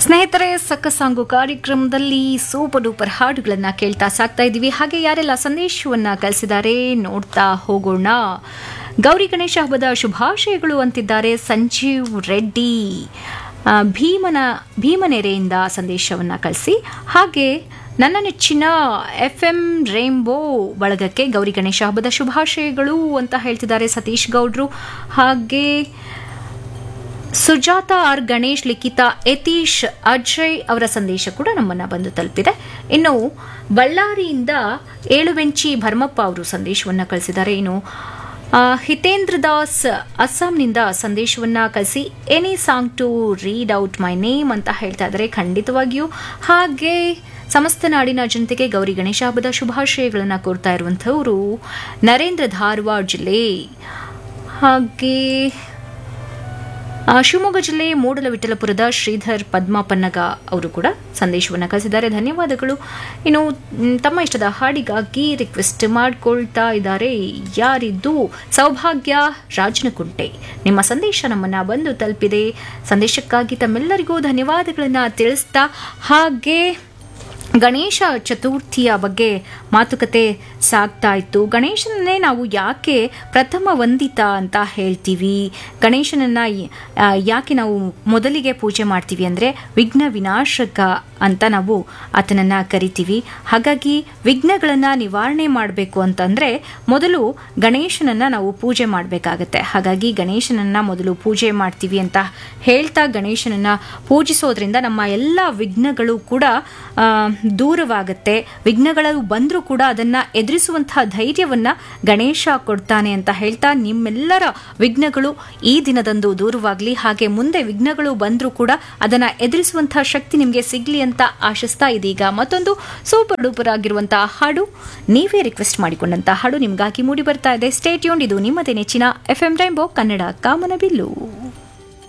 ಸ್ನೇಹಿತರೆ ಸಕ್ಕಸಾಂಗು ಕಾರ್ಯಕ್ರಮದಲ್ಲಿ super duper ಹಾಡುಗಳನ್ನ ಕೇಳ್ತಾ ಸಾಕ್ತಾ ಇದ್ದೀವಿ ಹಾಗೆ ಯಾರೆಲ್ಲ ಸಂದೇಶವನ್ನ ಕಳಿಸಿದ್ದಾರೆ ನೋಡ್ತಾ ಹೋಗೋಣ ಗೌರಿ ಗಣೇಶ ಹಬ್ಬದ ಶುಭಾಶಯಗಳು ಅಂತಿದ್ದಾರೆ ಸಂಜೀವ್ ರೆಡ್ಡಿ ಆ, ಭೀಮನ ಭೀಮನೆರೆಯಿಂದ ಸಂದೇಶವನ್ನ ಕಳಿಸಿ ಹಾಗೆ ನನ್ನ ನೆಚ್ಚಿನ ಎಫ್ ಎಂ ರೇಂಬೋ ಬಳಗಕ್ಕೆ ಗೌರಿ ಗಣೇಶ ಹಬ್ಬದ ಶುಭಾಶಯಗಳು ಅಂತ ಹೇಳ್ತಿದ್ದಾರೆ ಸತೀಶ್ ಗೌಡ್ರು ಹಾಗೆ ಸುಜಾತ ಆರ್ ಗಣೇಶ್ ಲಿಖಿತ ಯತೀಶ್ ಅಜಯ್ ಅವರ ಸಂದೇಶ ಕೂಡ ನಮ್ಮನ್ನ ಬಂದು ತಲುಪಿದೆ ಇನ್ನು ಬಳ್ಳಾರಿಯಿಂದ ಏಳುವೆಂಚಿ ಭರ್ಮಪ್ಪ ಅವರು ಸಂದೇಶವನ್ನ ಕಳಿಸಿದ್ದಾರೆ ಇನ್ನು ಆ, ಹಿತೇಂದ್ರ ದಾಸ್ ಅಸ್ಸಾಂನಿಂದ ಸಂದೇಶವನ್ನ ಕಳಿಸಿ any song to read out my name ಅಂತ ಹೇಳ್ತಾ ಇದ್ದಾರೆ ಖಂಡಿತವಾಗಿಯೂ ಹಾಗೆ ಸಮಸ್ತ ನಾಡಿನ ಜನತೆಗೆ ಗೌರಿ ಗಣೇಶ ಹಬ್ಬದ ಶುಭಾಶಯಗಳನ್ನು ಕೋರ್ತಾ ಇರುವಂಥವರು ನರೇಂದ್ರ ಧಾರವಾಡ ಜಿಲ್ಲೆ ಹಾಗೆ ಆ, ಶಿವಮೊಗ್ಗ ಜಿಲ್ಲೆ ಮೂಡಲವಿಠಲಪುರದ ಶ್ರೀಧರ್ ಪದ್ಮ ಪನ್ನಗ ಅವರು ಕೂಡ ಸಂದೇಶವನ್ನು ಕಳಿಸಿದ್ದಾರೆ ಧನ್ಯವಾದಗಳು ಇನ್ನು ಮ್, ತಮ್ಮ ಇಷ್ಟದ ಹಾಡಿಗಾಗಿ ರಿಕ್ವೆಸ್ಟ್ ಮಾಡ್ಕೊಳ್ತಾ ಇದ್ದಾರೆ ಯಾರಿದ್ದು ಸೌಭಾಗ್ಯ ರಾಜನಕುಂಟೆ ನಿಮ್ಮ ಸಂದೇಶ ನಮ್ಮನ್ನ ಬಂದು ತಲುಪಿದೆ ಸಂದೇಶಕ್ಕಾಗಿ ತಮ್ಮೆಲ್ಲರಿಗೂ ಧನ್ಯವಾದಗಳನ್ನು ತಿಳಿಸ್ತಾ ಹಾಗೆ ಗಣೇಶ ಚತುರ್ಥಿಯ ಬಗ್ಗೆ ಮಾತುಕತೆ ಸಾಗ್ತಾ ಇತ್ತು ಗಣೇಶನನ್ನೇ ನಾವು ಯಾಕೆ ಪ್ರಥಮ ವಂದಿತ ಅಂತ ಹೇಳ್ತೀವಿ ಗಣೇಶನನ್ನ ಆ, ಯಾಕೆ ನಾವು ಮೊದಲಿಗೆ ಪೂಜೆ ಮಾಡ್ತೀವಿ ಅಂದರೆ ವಿಘ್ನ ವಿನಾಶಕ ಅಂತ ನಾವು ಆತನನ್ನ ಕರಿತೀವಿ ಹಾಗಾಗಿ ವಿಘ್ನಗಳನ್ನು ನಿವಾರಣೆ ಮಾಡಬೇಕು ಅಂತಂದರೆ ಮೊದಲು ಗಣೇಶನನ್ನ ನಾವು ಪೂಜೆ ಮಾಡಬೇಕಾಗತ್ತೆ ಹಾಗಾಗಿ ಗಣೇಶನನ್ನ ಮೊದಲು ಪೂಜೆ ಮಾಡ್ತೀವಿ ಅಂತ ಹೇಳ್ತಾ ಗಣೇಶನನ್ನ ಪೂಜಿಸೋದ್ರಿಂದ ನಮ್ಮ ಎಲ್ಲ ವಿಘ್ನಗಳು ಕೂಡ ಆ, ದೂರವಾಗುತ್ತೆ ವಿಘ್ನಗಳು ಬಂದರೂ ಕೂಡ ಅದನ್ನ ಎದುರಿಸುವಂತಹ ಧೈರ್ಯವನ್ನ ಗಣೇಶ ಕೊಡ್ತಾನೆ ಅಂತ ಹೇಳ್ತಾ ನಿಮ್ಮೆಲ್ಲರ ವಿಘ್ನಗಳು ಈ ದಿನದಂದು ದೂರವಾಗಲಿ ಹಾಗೆ ಮುಂದೆ ವಿಘ್ನಗಳು ಬಂದರೂ ಕೂಡ ಅದನ್ನ ಎದುರಿಸುವಂತಹ ಶಕ್ತಿ ನಿಮಗೆ ಸಿಗ್ಲಿ ಅಂತ ಆಶಿಸ್ತಾ ಇದೀಗ ಮತ್ತೊಂದು ಸೂಪರ್ ಡೂಪರ್ ಆಗಿರುವಂತಹ ಹಾಡು ನೀವೇ ರಿಕ್ವೆಸ್ಟ್ ಮಾಡಿಕೊಂಡಂತಹ ಹಾಡು ನಿಮಗಾಗಿ ಮೂಡಿ ಬರ್ತಾ ಇದೆ ಸ್ಟೇಟ್ಯೂನ್ ಇದು ನಿಮ್ಮದೇ ನೆಚ್ಚಿನ ಎಫ್ ಎಂ ರೈಂಬೋ ಕನ್ನಡ ಕಾಮನಬಿಲ್ಲು